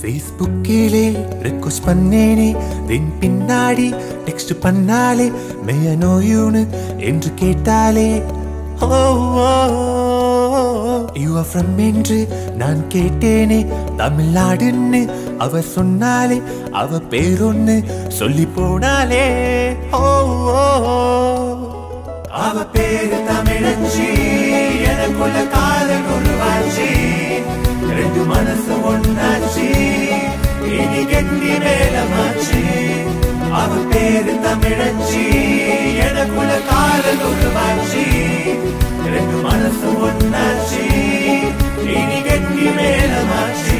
ஃபேஸ்புக்கிலே request பண்ணேனே தென் பின்னாடி text பண்ணாலே மெய நோயூனு என்று கேட்டாலே யூ ஃப்ரம் என்று நான் கேட்டேனே தமிழ்நாடுன்னு அவ சொன்னாலே அவ பேரொன்னு சொல்லி போனாலே ஓ அவ பேரு தமிழச்சி எனக்குள்ள காதல் உருவாச்சு ரெண்டு மனசு ஒன்னாச்சு இனி கெட்டி மேலமாச்சு அவ பேரு தமிழச்சி எனக்குள்ள காதல் உருவாச்சு ரெண்டு மனசு ஒன்னாச்சு இனி கெட்டி மேலமாச்சு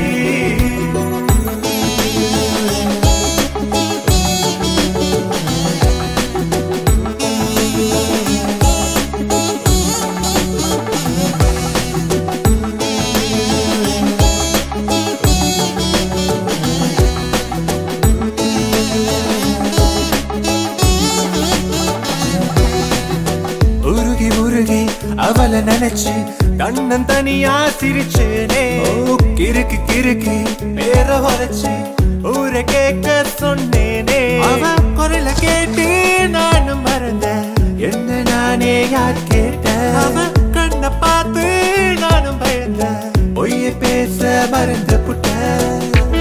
உருகி உருகி அவளை நினைச்சு தன்னன் தனியா சிரிச்சேனே ஓ, கிறுக்கு கிறுக்கு பேர வரைச்சு ஊரை கேட்க சொன்னேனே அவ குரல கேட்டு நானும் மறந்த என்ன நானே யார் கேட்ட அவ கண்ணை பார்த்து நானும் பயந்த பொய்ய பேச மறந்து புட்டேன்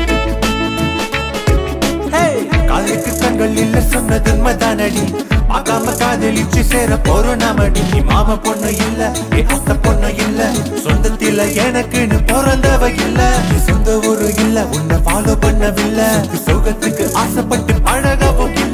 காலுக்கு கண்கள் இல்ல சொன்னது உண்மைதானடி பார்க்காம காதலிச்சு சேர போறோம் நாமடி நீ மாம பொண்ணு இல்ல நீ அத்த பொண்ணு இல்ல சொந்தத்தில எனக்குன்னு பிறந்தவ இல்ல நீ சொந்த ஊரு இல்ல உன்னை ஃபாலோ பண்ணவில்லை சுகத்துக்கு ஆசைப்பட்டு பழகவும் இல்ல